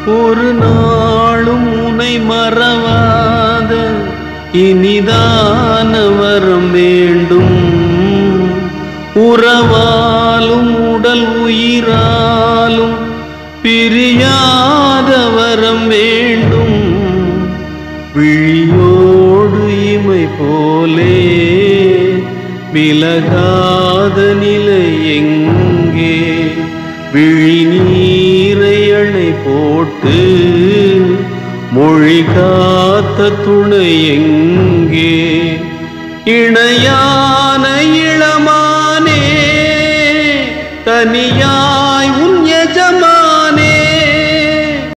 ஒரு நாளும் உனை மறவாத இனிதான வரம் வேண்டும் உறவாலும் உடல் உயிராலும் பிரியாத வரம் வேண்டும் விழியோடு இமை போலே விலகாத நிலை எங்கே விழி நீரை அணை போட்டு மொழி காத்த துணை எங்கே இணையான இளமா